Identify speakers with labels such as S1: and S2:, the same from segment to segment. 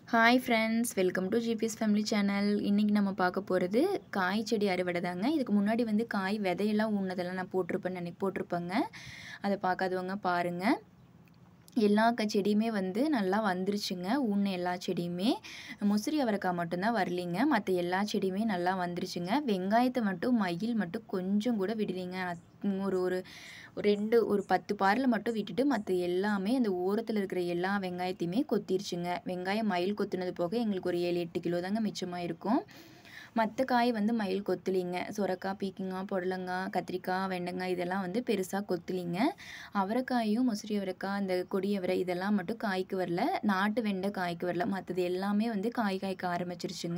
S1: hi friends welcome to GPS family channel இன்றைக்கி நம்ம பார்க்க போகிறது காய் செடி அறுவடை தாங்க இதுக்கு முன்னாடி வந்து காய் விதையெல்லாம் ஊனதெல்லாம் நான் போட்டிருப்பேன்னு நினைக்க போட்டிருப்பேங்க அதை பார்க்காதவங்க பாருங்கள் எல்லா க செடியுமே வந்து நல்லா வந்துருச்சுங்க ஊன எல்லா செடியுமே முசிறி அவரைக்காய் மட்டும்தான் வரலிங்க மற்ற எல்லா செடியுமே நல்லா வந்துருச்சுங்க வெங்காயத்தை மட்டும் மயில் மட்டும் கொஞ்சம் கூட விடலிங்க அத்- ஒரு ஒரு ஒரு ரெண்டு ஒரு பத்து பாரில் மட்டும் விட்டுட்டு மற்ற எல்லாமே அந்த ஓரத்தில் இருக்கிற எல்லா வெங்காயத்தையுமே கொத்திருச்சுங்க வெங்காயம் மயில் கொத்துனது போக எங்களுக்கு ஒரு ஏழு எட்டு கிலோ தாங்க மிச்சமாக இருக்கும் மற்ற காய் வந்து மயில் கொத்துலிங்க சுரக்காய் பீக்கிங்காய் புடலங்காய் கத்திரிக்காய் வெண்டைக்காய் இதெல்லாம் வந்து பெருசாக கொத்துலிங்க அவரைக்காயும் முசிறி அவரைக்காய் அந்த கொடி அவரை இதெல்லாம் மட்டும் காய்க்கு வரல நாட்டு வெண்டை காய்க்கு வரல மற்றது எல்லாமே வந்து காய் காய்க்க ஆரம்பிச்சிருச்சுங்க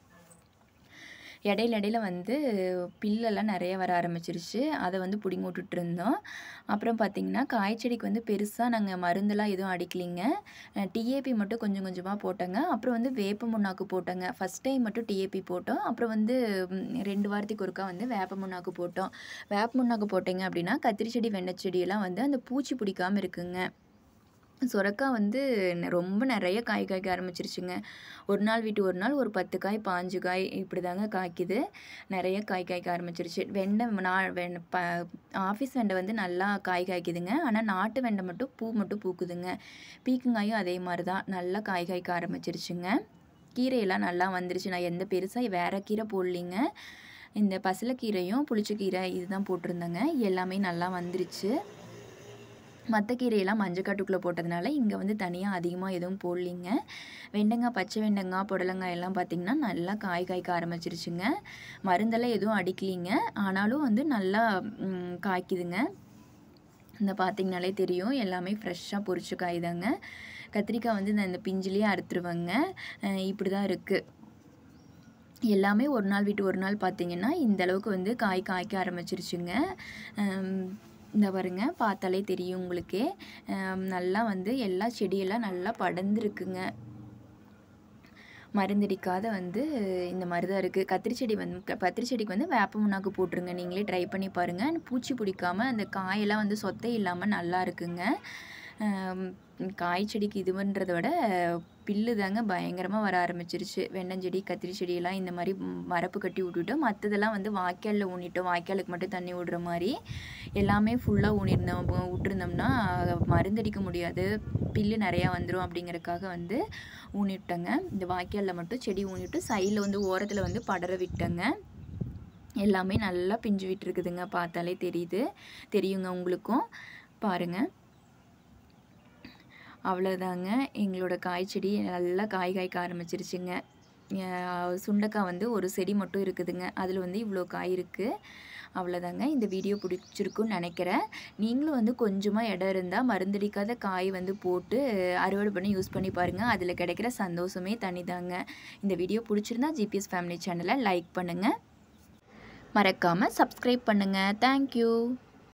S1: இடையில இடையில வந்து பில்லெல்லாம் நிறைய வர ஆரம்பிச்சிருச்சு அதை வந்து பிடிங்கி விட்டுட்டு இருந்தோம் அப்புறம் பார்த்திங்கன்னா காய்ச்செடிக்கு வந்து பெருசாக நாங்கள் மருந்தெல்லாம் எதுவும் அடிக்கலிங்க டிஏபி மட்டும் கொஞ்சம் கொஞ்சமாக போட்டோங்க அப்புறம் வந்து வேப்ப முன்னாக்கு போட்டோங்க ஃபஸ்ட் டைம் மட்டும் டிஏபி போட்டோம் அப்புறம் வந்து ம், ரெண்டு வாரத்துக்கு ஒருக்கா வந்து வேப்ப முன்னாக்கு போட்டோம் வேப்ப முன்னாக்கு போட்டிங்க அப்படின்னா கத்திரி செடி வெண்டை செடியெல்லாம் வந்து அந்த பூச்சி பிடிக்காம இருக்குங்க சுரக்காய் வந்து ந- ரொம்ப நிறைய காய் காய்க்க ஆரம்பிச்சிருச்சுங்க ஒரு நாள் விட்டு ஒரு நாள் ஒரு பத்து காய் பாஞ்சு காய் இப்படி தாங்க காய்க்குது நிறைய காய் காய்க்க ஆரம்பிச்சிருச்சு வெண்டை நான் வெண்டை ப ஆஃபீஸ் வெண்டை வந்து நல்லா காய் காய்க்குதுங்க ஆனால் நாட்டு வெண்டை மட்டும் பூ மட்டும் பூக்குதுங்க பீக்கங்காயும் அதே மாதிரி தான் நல்லா காய் காய்க்க ஆரம்பிச்சிருச்சுங்க கீரையெல்லாம் நல்லா வந்துருச்சு நான் எந்த பெருசாக வேறு கீரை போடலிங்க இந்த பசலைக்கீரையும் புளிச்சக்கீரை இதுதான் போட்டிருந்தேங்க எல்லாமே நல்லா வந்துருச்சு மற்ற கீரையெல்லாம் மஞ்சக்காட்டுக்குள்ளே போட்டதுனால இங்கே வந்து தனியாக அதிகமாக எதுவும் போடலிங்க வெண்டைக்காய் பச்சை வெண்டைக்காய் புடலங்காய் எல்லாம் பார்த்திங்கன்னா நல்லா காய் காய்க்க ஆரம்பிச்சிருச்சுங்க மருந்தெல்லாம் எதுவும் அடிக்கலிங்க ஆனாலும் வந்து நல்லா ம், காய்க்குதுங்க இந்த பார்த்திங்கனாலே தெரியும் எல்லாமே ஃப்ரெஷ்ஷாக பொரிச்ச காய் தாங்க கத்திரிக்காய் வந்து நான் இந்த பிஞ்சிலேயே அறுத்துருவேங்க அஹ் இப்படி தான் இருக்குது எல்லாமே ஒரு நாள் விட்டு ஒரு நாள் பார்த்தீங்கன்னா இந்த அளவுக்கு வந்து காய் காய்க்க ஆரம்பிச்சிருச்சுங்க ஹம், இந்த பாருங்க பார்த்தாலே தெரியும் உங்களுக்கே ஹம், நல்லா வந்து எல்லா செடியெல்லாம் நல்லா படர்ந்துருக்குங்க மருந்தடிக்காத வந்து இந்த மாதிரி தான் இருக்குது கத்திரி செடி வந்து க- கத்திரி செடிக்கு வந்து வேப்ப முன்னாக்கு போட்டுருங்க நீங்களே ட்ரை பண்ணி பாருங்கள் பூச்சி பிடிக்காம அந்த காயெல்லாம் வந்து சொத்தை இல்லாமல் நல்லா இருக்குங்க ஹம், காய் செடிக்கு இதுன்றதை விட பில்லு தாங்க பயங்கரமாக வர ஆரம்பிச்சிருச்சு வெண்டஞ்செடி கத்திரி செடியெல்லாம் இந்த மாதிரி ம், வரப்பு கட்டி விட்டுட்டோம் மற்றதெல்லாம் வந்து வாய்க்காலில் ஊனிட்டோம் வாய்க்காலுக்கு மட்டும் தண்ணி விடுற மாதிரி எல்லாமே ஃபுல்லாக ஊனிருந்தோம் போ- விட்டுருந்தோம்னா மருந்தடிக்க முடியாது பில்லு நிறையா வந்துடும் அப்படிங்கறக்காக வந்து ஊனிவிட்டேங்க இந்த வாய்க்காலில் மட்டும் செடி ஊனிவிட்டு சைடில் வந்து ஓரத்தில் வந்து படர விட்டேங்க எல்லாமே நல்லா பிஞ்சு விட்டுருக்குதுங்க பார்த்தாலே தெரியுது தெரியுங்க உங்களுக்கும் பாருங்கள் அவ்வளோதாங்க எங்களோட காய் செடி நல்லா காய் காய்க்க ஆரம்பிச்சிருச்சுங்க அஹ் சுண்டைக்காய் வந்து ஒரு செடி மட்டும் இருக்குதுங்க அதில் வந்து இவ்வளோ காய் இருக்குது அவ்வளோதாங்க இந்த வீடியோ பிடிச்சிருக்குன்னு நினைக்கிறேன் நீங்களும் வந்து கொஞ்சமாக இடம் இருந்தால் மருந்தடிக்காத காய் வந்து போட்டு அறுவடை பண்ணி யூஸ் பண்ணி பாருங்கள் அதில் கிடைக்கிற சந்தோஷமே தனிதாங்க இந்த வீடியோ பிடிச்சிருந்தா ஜிபிஎஸ் ஃபேமிலி சேனலை லைக் பண்ணுங்கள் மறக்காமல் சப்ஸ்கிரைப் பண்ணுங்கள் தேங்க்யூ